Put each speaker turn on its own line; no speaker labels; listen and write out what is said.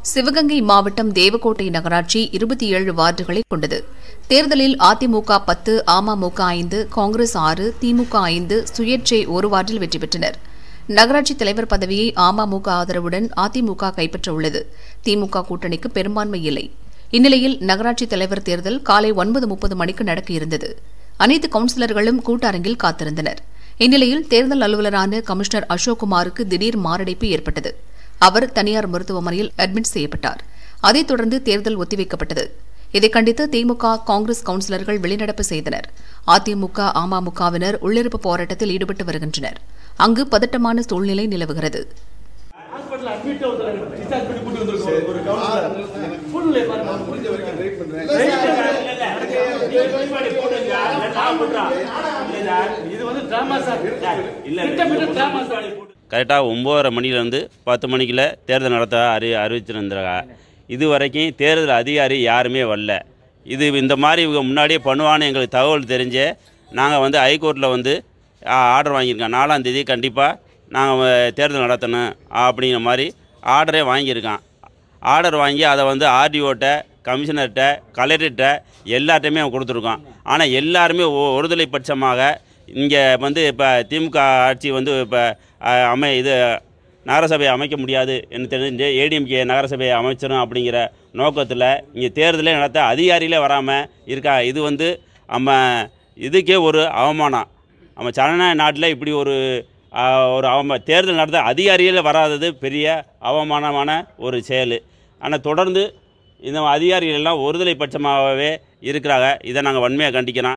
சிவகங்கை மாவட்டம் தேவக்கோட்டை நகராட்சி இருபத்தி ஏழு வார்டுகளை கொண்டது தேர்தலில் அதிமுக பத்து அமமுக ஐந்து காங்கிரஸ் ஆறு திமுக ஐந்து சுயேட்சை ஒரு வார்டில் வெற்றி பெற்றனர் நகராட்சி தலைவர் பதவியை அமமுக ஆதரவுடன் அதிமுக கைப்பற்ற உள்ளது திமுக கூட்டணிக்கு பெரும்பான்மை இல்லை இந்நிலையில் நகராட்சி தலைவர் தேர்தல் காலை ஒன்பது முப்பது மணிக்கு நடக்க இருந்தது அனைத்து கவுன்சிலர்களும் கூட்டரங்கில் காத்திருந்தனர் இந்நிலையில் தேர்தல் அலுவலரான கமிஷனர் அசோக்குமாருக்கு திடீர் மாரடைப்பு ஏற்பட்டது அவர் தனியார் மருத்துவமனையில் அட்மிட் செய்யப்பட்டார் அதைத் தொடர்ந்து தேர்தல் ஒத்திவைக்கப்பட்டது இதை கண்டித்து திமுக காங்கிரஸ் கவுன்சிலர்கள் வெளிநடப்பு செய்தனர் அதிமுக அமமுகவினர் உள்ளிருப்பு போராட்டத்தில் ஈடுபட்டு வருகின்றனர் அங்கு பதட்டமான சூழ்நிலை நிலவுகிறது
ஹாஸ்பிட்டல் அட்மிட் ஆகுது டிஸ்சார்ஜ் பண்ணி கூட்டி வந்திருக்கோம் ஒரு கவுன்சிலர் ஃபுல் பாருங்க
முடிஞ்ச வரைக்கும் ட்ரை பண்றேன்
இது வந்து டிராமா சார் திட்டமிட்ட டிராமா சார்
கரெக்டாக ஒம்போதரை மணிலேருந்து பத்து மணிக்குள்ள தேர்தல் நடத்த அறி அறிவிச்சிருந்தாங்க இது வரைக்கும் தேர்தல் அதிகாரி யாருமே வரல இது இந்த மாதிரி இவங்க முன்னாடியே பண்ணுவான்னு எங்களுக்கு தகவல் தெரிஞ்சே நாங்கள் வந்து ஹைகோர்ட்டில் வந்து ஆர்டர் வாங்கியிருக்கோம் நாலாம் தேதி கண்டிப்பாக நாங்கள் தேர்தல் நடத்தணும் அப்படிங்கிற மாதிரி ஆர்டரே வாங்கியிருக்கான் ஆர்டர் வாங்கி அதை வந்து ஆர்டிஓட்ட கமிஷனர்கிட்ட கலெக்டர்கிட்ட எல்லார்ட்டையுமே கொடுத்துருக்கோம் ஆனால் எல்லாருமே ஒ- ஒருதலை பட்சமாக இங்கே வந்து இப்போ திமுக ஆட்சி வந்து இப்போ அமை இது நகரசபையை அமைக்க முடியாது என்று தெரிஞ்சு ஏடிஎம்கே நகரசபையை அமைச்சிடும் அப்படிங்கிற நோக்கத்தில் இங்கே தேர்தலே நடத்த அதிகாரிகளே வராமல் இருக்கா இது வந்து நம்ம இதுக்கே ஒரு அவமானம் நம்ம ஜனநாயக நாட்டில் இப்படி ஒரு ஆ, ஒரு அவம தேர்தல் நடத்த அதிகாரிகளே வராதது பெரிய அவமானமான ஒரு செயல் ஆனால் தொடர்ந்து இந்த அதிகாரிகள் எல்லாம் ஒருதலை பட்சமாகவே இருக்கிறாங்க இதை நாங்கள் வன்மையாக கண்டிக்கிறோம்